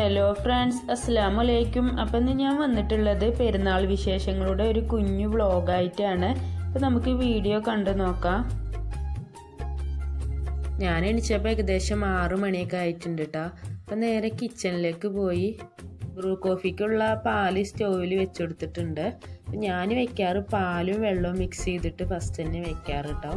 hello friends അസ്സാം വലൈക്കും അപ്പം ഇന്ന് ഞാൻ വന്നിട്ടുള്ളത് പെരുന്നാൾ വിശേഷങ്ങളുടെ ഒരു കുഞ്ഞു വ്ളോഗായിട്ടാണ് അപ്പം നമുക്ക് വീഡിയോ കണ്ടു നോക്കാം ഞാൻ എണിച്ചപ്പോൾ ഏകദേശം ആറു മണിയൊക്കെ ആയിട്ടുണ്ട് കേട്ടോ അപ്പം നേരെ കിച്ചണിലേക്ക് പോയി ബ്രൂ കോഫിക്കുള്ള പാല് സ്റ്റൗവിൽ വെച്ചെടുത്തിട്ടുണ്ട് അപ്പം ഞാൻ വെക്കാറ് പാലും വെള്ളവും മിക്സ് ചെയ്തിട്ട് ഫസ്റ്റ് തന്നെ വെക്കാറ് കേട്ടോ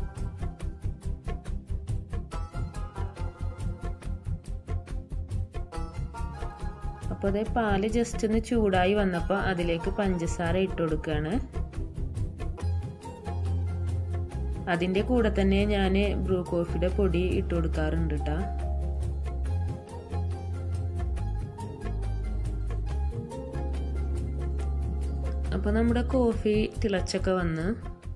അപ്പോൾ അതേ പാല് ജസ്റ്റ് ഒന്ന് ചൂടായി വന്നപ്പോൾ അതിലേക്ക് പഞ്ചസാര ഇട്ട് കൊടുക്കുകയാണ് അതിൻ്റെ കൂടെ തന്നെ ഞാൻ ബ്രൂ കോഫിയുടെ പൊടി ഇട്ട് കൊടുക്കാറുണ്ട് കേട്ടോ അപ്പോൾ നമ്മുടെ കോഫി തിളച്ചൊക്കെ വന്ന്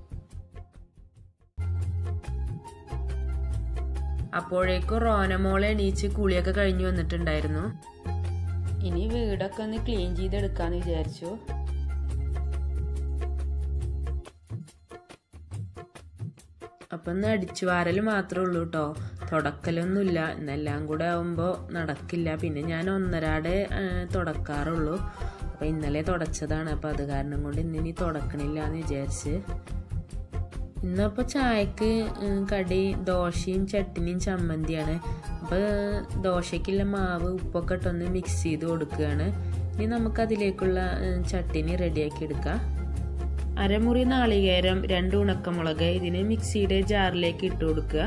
അപ്പോഴേക്കും റോനമോളെ എണീച്ച് കുളിയൊക്കെ കഴിഞ്ഞു വന്നിട്ടുണ്ടായിരുന്നു ഇനി വീടൊക്കെ ഒന്ന് ക്ലീൻ ചെയ്തെടുക്കാന്ന് വിചാരിച്ചു അപ്പം ഒന്ന് അടിച്ചു വാരൽ മാത്രമേ ഉള്ളൂ കേട്ടോ തുടക്കലൊന്നുമില്ല എന്നെല്ലാം കൂടെ ആവുമ്പോൾ നടക്കില്ല പിന്നെ ഞാൻ ഒന്നരാടെ തുടക്കാറുള്ളൂ അപ്പോൾ ഇന്നലെ തുടച്ചതാണ് അപ്പോൾ അത് കാരണം കൊണ്ട് ഇന്നിനി തുടക്കണില്ല എന്ന് വിചാരിച്ച് ഇന്നപ്പോൾ ചായക്ക് കടി ദോശയും ചട്ടിനിയും ചമ്മന്തിയാണ് അപ്പോൾ ദോശയ്ക്കുള്ള മാവ് ഉപ്പൊക്കെ ഇട്ടൊന്ന് മിക്സ് ചെയ്ത് കൊടുക്കുകയാണ് ഇനി നമുക്കതിലേക്കുള്ള ചട്ടിനി റെഡിയാക്കി എടുക്കാം അരമുറി നാളികേരം രണ്ട് ഉണക്കമുളക് ഇതിന് മിക്സിയുടെ ജാറിലേക്ക് ഇട്ട് കൊടുക്കുക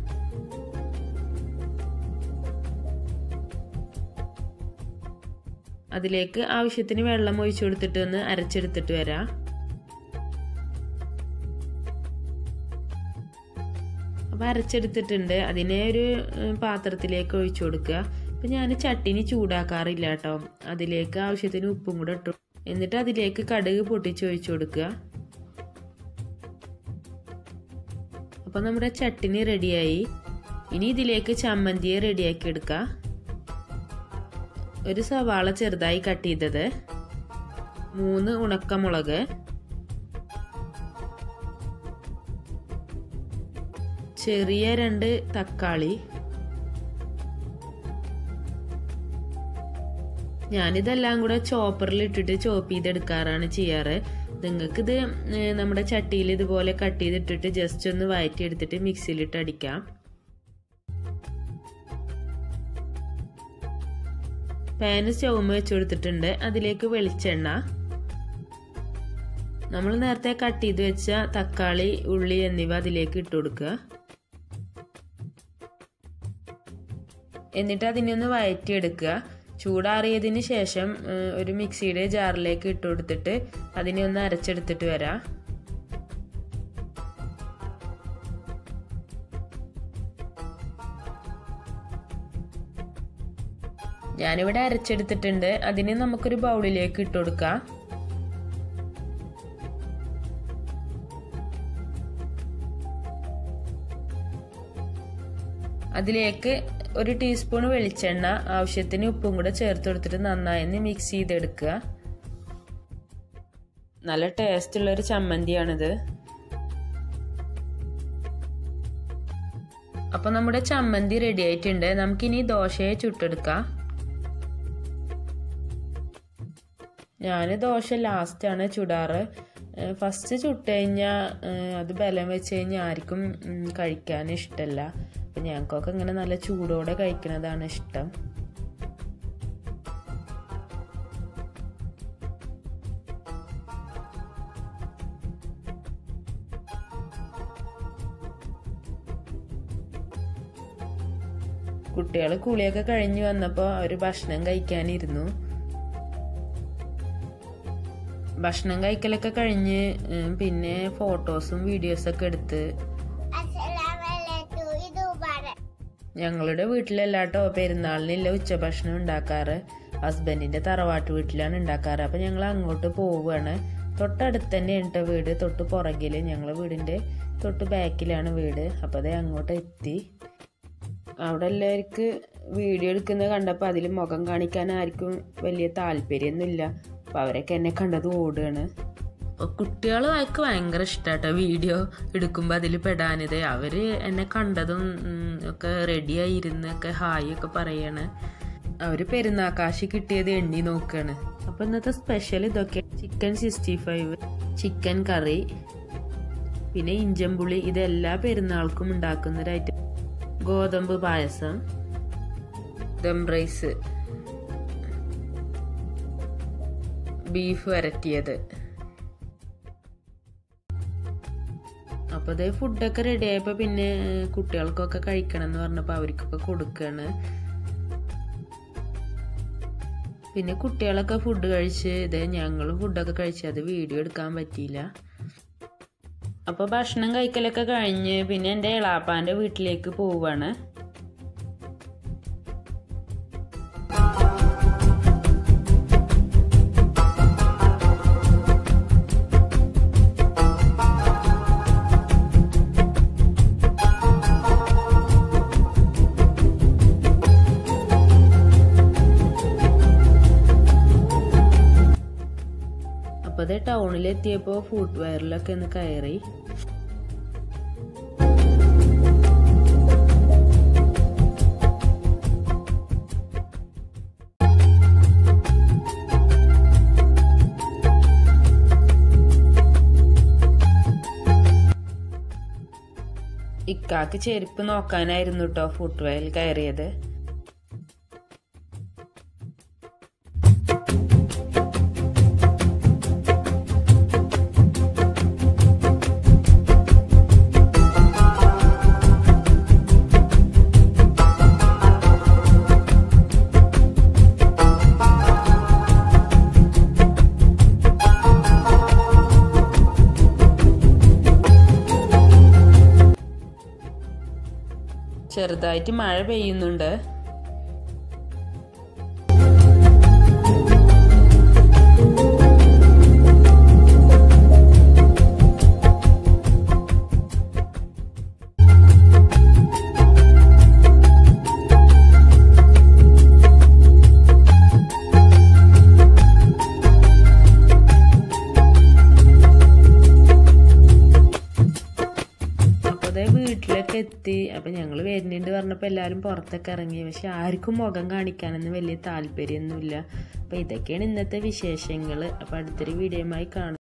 അതിലേക്ക് ആവശ്യത്തിന് വെള്ളം ഒഴിച്ചു കൊടുത്തിട്ട് ഒന്ന് അരച്ചെടുത്തിട്ട് വരാം അപ്പോൾ അരച്ചെടുത്തിട്ടുണ്ട് അതിനെ ഒരു പാത്രത്തിലേക്ക് ഒഴിച്ചു കൊടുക്കുക അപ്പം ഞാൻ ചട്ടിനി ചൂടാക്കാറില്ല കേട്ടോ അതിലേക്ക് ആവശ്യത്തിന് ഉപ്പും കൂടെ ഇട്ടു എന്നിട്ട് അതിലേക്ക് കടുക് പൊട്ടിച്ച് ഒഴിച്ചു കൊടുക്കുക അപ്പോൾ നമ്മുടെ ചട്ടിനി റെഡിയായി ഇനി ഇതിലേക്ക് ചമ്മന്തിയെ റെഡിയാക്കി എടുക്കുക ഒരു സവാള ചെറുതായി കട്ട് ചെയ്തത് മൂന്ന് ഉണക്കമുളക് ചെറിയ രണ്ട് തക്കാളി ഞാനിതെല്ലാം കൂടെ ചോപ്പറിൽ ഇട്ടിട്ട് ചോപ്പ് ചെയ്തെടുക്കാറാണ് ചെയ്യാറ് നിങ്ങൾക്കിത് നമ്മുടെ ചട്ടിയിൽ ഇതുപോലെ കട്ട് ചെയ്തിട്ടിട്ട് ജസ്റ്റ് ഒന്ന് വയറ്റി എടുത്തിട്ട് മിക്സിയിലിട്ട് അടിക്കാം പാന് സ്റ്റൗമ്മ വെച്ച് കൊടുത്തിട്ടുണ്ട് അതിലേക്ക് വെളിച്ചെണ്ണ നമ്മൾ നേരത്തെ കട്ട് ചെയ്ത് വെച്ച തക്കാളി ഉള്ളി എന്നിവ അതിലേക്ക് ഇട്ട് കൊടുക്കുക എന്നിട്ട് അതിനെ ഒന്ന് വയറ്റിയെടുക്കുക ചൂടാറിയതിന് ശേഷം ഒരു മിക്സിയുടെ ജാറിലേക്ക് ഇട്ട് കൊടുത്തിട്ട് അതിനെ ഒന്ന് അരച്ചെടുത്തിട്ട് വരാം ഞാനിവിടെ അരച്ചെടുത്തിട്ടുണ്ട് അതിനെ നമുക്കൊരു ബൗളിലേക്ക് ഇട്ട് കൊടുക്കാം അതിലേക്ക് ഒരു ടീസ്പൂൺ വെളിച്ചെണ്ണ ആവശ്യത്തിന് ഉപ്പും കൂടെ ചേർത്ത് കൊടുത്തിട്ട് നന്നായി മിക്സ് ചെയ്തെടുക്കുക നല്ല ടേസ്റ്റ് ഉള്ള ഒരു ചമ്മന്തിയാണിത് അപ്പൊ നമ്മുടെ ചമ്മന്തി റെഡി ആയിട്ടുണ്ട് നമുക്കിനി ദോശയെ ചുട്ടെടുക്കാം ഞാൻ ദോശ ലാസ്റ്റാണ് ചുടാറ് ഫസ്റ്റ് ചുട്ട് കഴിഞ്ഞാൽ അത് ബലം വെച്ച് കഴിഞ്ഞാൽ ആർക്കും കഴിക്കാൻ ഇഷ്ടമല്ല അപ്പം ഞങ്ങൾക്കൊക്കെ ഇങ്ങനെ നല്ല ചൂടോടെ കഴിക്കുന്നതാണ് ഇഷ്ടം കുട്ടികൾ കുളിയൊക്കെ കഴിഞ്ഞ് വന്നപ്പോൾ അവർ ഭക്ഷണം കഴിക്കാനിരുന്നു ഭക്ഷണം കഴിക്കലൊക്കെ കഴിഞ്ഞ് പിന്നെ ഫോട്ടോസും വീഡിയോസൊക്കെ എടുത്ത് ഞങ്ങളുടെ വീട്ടിലല്ലാട്ടോ പെരുന്നാളിനില്ല ഉച്ചഭക്ഷണം ഉണ്ടാക്കാറ് ഹസ്ബൻഡിന്റെ തറവാട്ട് വീട്ടിലാണ് ഉണ്ടാക്കാറ് അപ്പൊ ഞങ്ങൾ അങ്ങോട്ട് പോവുകയാണ് തൊട്ടടുത്ത് തന്നെ ഉണ്ട് വീട് തൊട്ട് പുറകില് ഞങ്ങളെ വീടിന്റെ തൊട്ട് ബാക്കിലാണ് വീട് അപ്പൊ അതേ അങ്ങോട്ട് എത്തി അവിടെ എല്ലാവർക്ക് വീഡിയോ എടുക്കുന്നത് കണ്ടപ്പോൾ അതിൽ മുഖം കാണിക്കാൻ ആർക്കും വലിയ താല്പര്യമൊന്നുമില്ല അപ്പോൾ അവരൊക്കെ എന്നെ കണ്ടത് ഓടുകയാണ് കുട്ടികൾ അവർക്ക് ഭയങ്കര ഇഷ്ടാട്ടോ വീഡിയോ എടുക്കുമ്പോൾ അതിൽ പെടാനിത് അവർ എന്നെ കണ്ടതും ഒക്കെ റെഡിയായി ഇരുന്നൊക്കെ ഹായ് ഒക്കെ പറയാണ് അവര് പെരുന്നാക്കാശ് കിട്ടിയത് എണ്ണി നോക്കാണ് അപ്പൊ ഇന്നത്തെ സ്പെഷ്യൽ ഇതൊക്കെ chicken sixty five chicken curry പിന്നെ ഇഞ്ചമ്പുളി ഇതെല്ലാ പെരുന്നാൾക്കും ഉണ്ടാക്കുന്ന ഒരു ഐറ്റം ഗോതമ്പ് പായസം ദം റൈസ് ബീഫ് വരട്ടിയത് അപ്പോൾ അതേ ഫുഡൊക്കെ റെഡി ആയപ്പോൾ പിന്നെ കുട്ടികൾക്കൊക്കെ കഴിക്കണം എന്ന് പറഞ്ഞപ്പോൾ അവർക്കൊക്കെ കൊടുക്കുകയാണ് പിന്നെ കുട്ടികളൊക്കെ ഫുഡ് കഴിച്ച് ഇതേ ഞങ്ങളും ഫുഡൊക്കെ കഴിച്ച് അത് വീഡിയോ എടുക്കാൻ പറ്റിയില്ല അപ്പോൾ ഭക്ഷണം കഴിക്കലൊക്കെ കഴിഞ്ഞ് പിന്നെ എൻ്റെ ഇളാപ്പാൻ്റെ വീട്ടിലേക്ക് പോവാണ് അപ്പോൾ അത് ടൗണിലെത്തിയപ്പോൾ ഫുഡ് വെയറിലൊക്കെ ഒന്ന് കയറി ഇക്കാക്ക് ചെരുപ്പ് നോക്കാനായിരുന്നു കേട്ടോ ഫുഡ് വെയറിൽ കയറിയത് ചെറുതായിട്ട് മഴ പെയ്യുന്നുണ്ട് അതേ വീട്ടിലൊക്കെ എത്തി അപ്പം ഞങ്ങൾ വരുന്നുണ്ട് പറഞ്ഞപ്പോൾ എല്ലാവരും പുറത്തൊക്കെ ഇറങ്ങി പക്ഷെ ആർക്കും മുഖം കാണിക്കാനൊന്നും വലിയ താല്പര്യമൊന്നുമില്ല അപ്പോൾ ഇതൊക്കെയാണ് ഇന്നത്തെ വിശേഷങ്ങൾ അപ്പോൾ അടുത്തൊരു വീഡിയോയുമായി കാണും